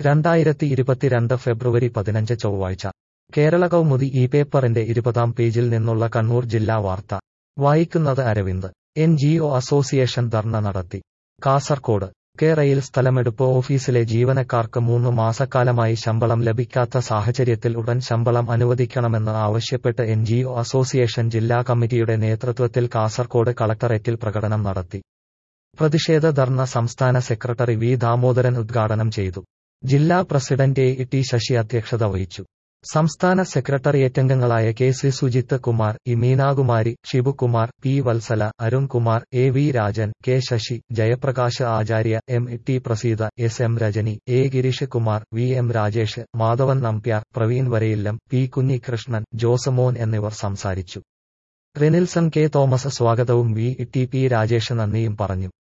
രണ്ടായിരത്തി ഇരുപത്തിരണ്ട് ഫെബ്രുവരി പതിനഞ്ച് ചൊവ്വാഴ്ച കേരള കൗമുദി ഈ പേപ്പറിന്റെ ഇരുപതാം പേജിൽ നിന്നുള്ള കണ്ണൂർ ജില്ലാ വാർത്ത വായിക്കുന്നത് Aravind N G O association dharna നടത്തി കാസർകോട് കേരയിൽ സ്ഥലമെടുപ്പ് ഓഫീസിലെ ജീവനക്കാർക്ക് മൂന്ന് മാസക്കാലമായി ശമ്പളം ലഭിക്കാത്ത സാഹചര്യത്തിൽ ഉടൻ ശമ്പളം അനുവദിക്കണമെന്ന് ആവശ്യപ്പെട്ട് എൻ ജി ഒ അസോസിയേഷൻ ജില്ലാ കമ്മിറ്റിയുടെ നേതൃത്വത്തിൽ കാസർകോട് കളക്ടറേറ്റിൽ പ്രകടനം നടത്തി പ്രതിഷേധ ധർണ സംസ്ഥാന സെക്രട്ടറി വി ദാമോദരൻ ഉദ്ഘാടനം ചെയ്തു ജില്ലാ പ്രസിഡന്റ് എ ടി ശശി അധ്യക്ഷത വഹിച്ചു സംസ്ഥാന സെക്രട്ടേറിയറ്റംഗങ്ങളായ K C Sujith Kumar E Meenakumari Shibukumar P Vatsala Arunkumar A V Rajan K Sasi Jayaprakash Acharya M T Praseetha S M Rajani A Gireesh Kumar V M Rajesh Madhavan Nambiar Praveen Varayillam P Kunhikrishnan Josemon എന്നിവർ സംസാരിച്ചു റിനിൽസൺ കെ തോമസ് സ്വാഗതവും വി ടി പി രാജേഷ് നന്ദിയും പറഞ്ഞു